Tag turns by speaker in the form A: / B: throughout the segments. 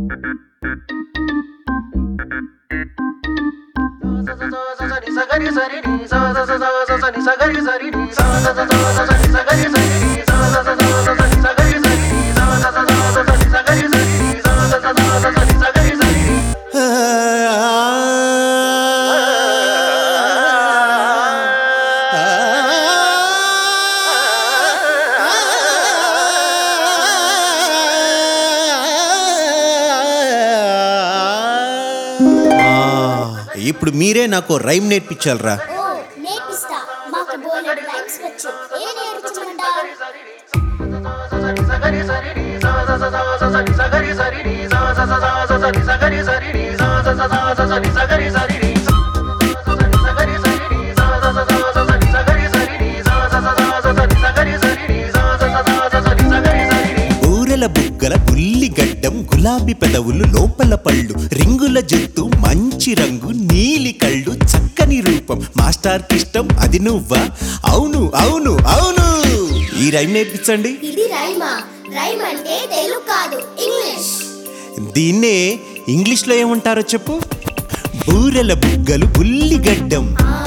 A: ఆ, ఇప్పుడు మీరే నాకు రైమ్ నేర్పించాలరా
B: ఓ నేర్పిస్తా మాకు బోలెడు రైమ్స్ వచ్చు ఏ నేర్పించమంటావు
A: ఊరెల బుగ్గల బుల్లి గడ్డం గులాబీ పెదవులు లోపల పళ్ళు రింగుల జుత్తు మంచి రంగు నీలి కళ్ళు చక్కని రూపం మాస్టర్ ఇష్టం అది నువ్వా అవును అవును అవును ఈ రైమ్ నేర్పించండి
B: ఇది రైమా రైమ్ అంటే తెలుగు కాదు ఇంగ్లీష్
A: దీన్నే ఇంగ్లీష్లో ఏమంటారో చెప్పు బూరెల బుగ్గలు బుల్లి గడ్డం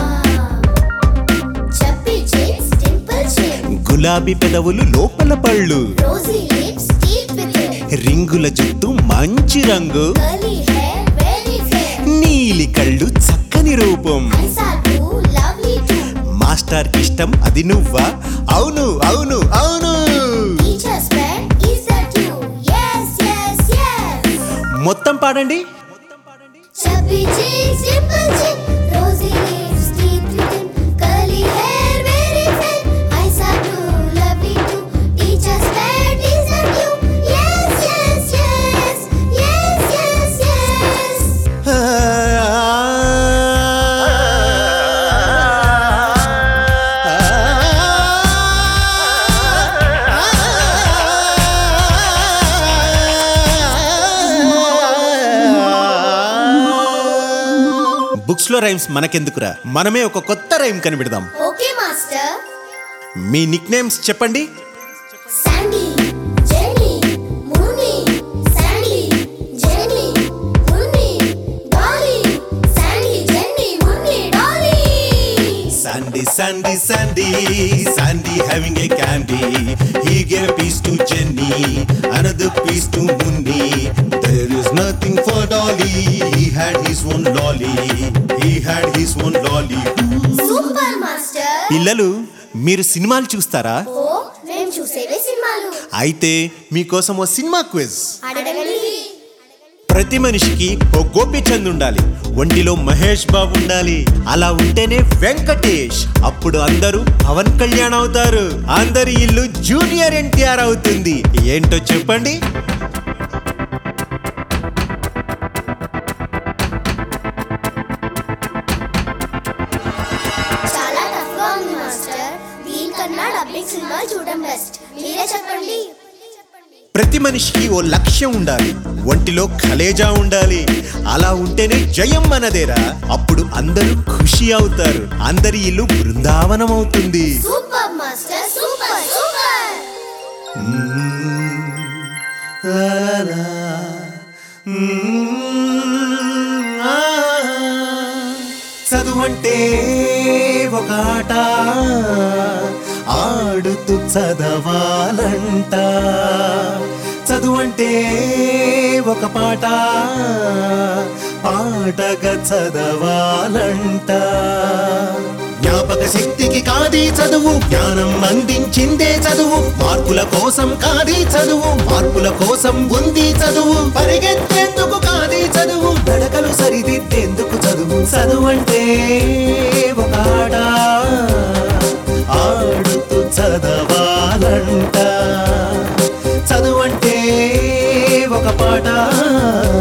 B: చెప్పి చిప్స్ డింపుల్ చిప్
A: గులాబీ పెదవులు లోపల పళ్ళు
B: రోజీ లిప్స్ టీత్ విత్
A: రింగుల జుత్తు మంచి రంగు
B: కర్లీ హెయిర్ వెరీ ఫేర్
A: నీలి కళ్ళు చక్కని రూపం
B: eyes are too lovely to
A: master ఇష్టం అది నువ్వా అవును అవును అవును
B: teacher's friend is that you yes yes yes
A: మొత్తం పాడండి
B: Chubby cheeks, dimple chin, rosy lips, teeth written, curly hair, very fair. Eyes are blue, lovely too. Teacher's pet is that you? Yes, yes, yes, yes, yes, yes.
A: Books లో rhymes మనకెందుకురా మనమే ఒక కొత్త rhyme కనిపెడదాం
B: Okay, master.
A: మీ nicknames చెప్పండి
B: Sandy, Jenny, Moony, Sandy, Jenny, Moony, Dolly, Sandy, Jenny, Moony, Dolly.
A: Sandy, Sandy, Sandy, Sandy having a candy. He gave a piece to Jenny, another piece to Munni. There is nothing for Dolly. He had his own lolly. He had his own lolly.
B: Super master.
A: పిల్లలు మీరు సినిమాలు చూస్తారా
B: ఓ మేము చూసేవే సినిమాలు
A: అయితే మీకోసం ఓ cinema quiz
B: అడగండి
A: ప్రతి మనిషికి ఓ గోపిచంద్ ఉండాలి ఒంటిలో మహేష్ బాబు ఉండాలి అలా ఉంటేనే వెంకటేష్ అప్పుడు అందరూ పవన్ కళ్యాణ్ అవుతారు అందరి ఇల్లు జూనియర్ ఎన్టీఆర్ అవుతుంది ఏంటో చెప్పండి
B: చాలా టఫ్ గా ఉంది మాస్టర్ దీనికన్నా డబ్బింగ్ సినిమాలు చూడడం బెస్ట్ మీరే చెప్పండి
A: ప్రతి మనిషికి ఓ లక్ష్యం ఉండాలి ఒంటిలో కలేజా ఉండాలి అలా ఉంటేనే జయం మనదేరా అప్పుడు అందరూ ఖుషి అవుతారు అందరి ఇల్లు బృందావనం అవుతుంది
B: సూపర్ మాస్టర్ సూపర్ సూపర్
A: చదువంటే ఒక ఆట ఆడుతూ చదవాలంట చదువంటే ఒక పాట పాటగా చదవాలంట జ్ఞాపక శక్తికి కాది చదువు జ్ఞానం అందించిందే చదువు మార్కుల కోసం కాది చదువు మార్కుల కోసం ఉంది చదువు పరిగెత్తేందుకు కాది చదువు నడకలు సరిదిద్దేందుకు చదువు చదువు అంటే ఒక ఆట ఆడుతూ చదవాలంట చదువు అంటే ఒక పాట